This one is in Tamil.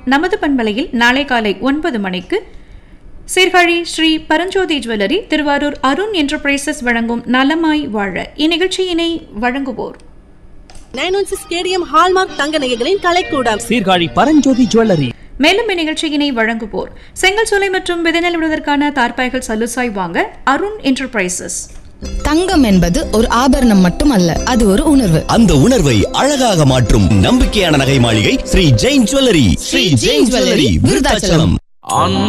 நமது பண்பலையில் நாளை காலை ஒன்பது மணிக்கு சீர்காழி ஸ்ரீ பரஞ்சோதி ஜுவல்லரி திருவாரூர் அருண் என்டர்பிரைசஸ் வழங்கும் நலமாய் வாழ இந்நிகழ்ச்சியினை வழங்குவோர் nine one six KDM hallmark தங்க நகைகளின் கலைக்கூடம் சீர்காழி பரஞ்சோதி ஜுவல்லரி மேலும் இந்நிகழ்ச்சியினை வழங்குவோர் செங்கல் சோலை மற்றும் விதைநெல் விடுவதற்கான தார்பாய்கள் சல்லுசாய் வாங்க அருண் என்டர்பிரைசஸ் தங்கம் என்பது ஒரு ஆபரணம் மட்டுமல்ல அது ஒரு உணர்வு அந்த உணர்வை அழகாக மாற்றும் நம்பிக்கையான நகை மாளிகை ஸ்ரீ ஜெயின் ஜுவல்லரி ஸ்ரீ ஜெயின் ஜுவல்லரி விருதாச்சலம்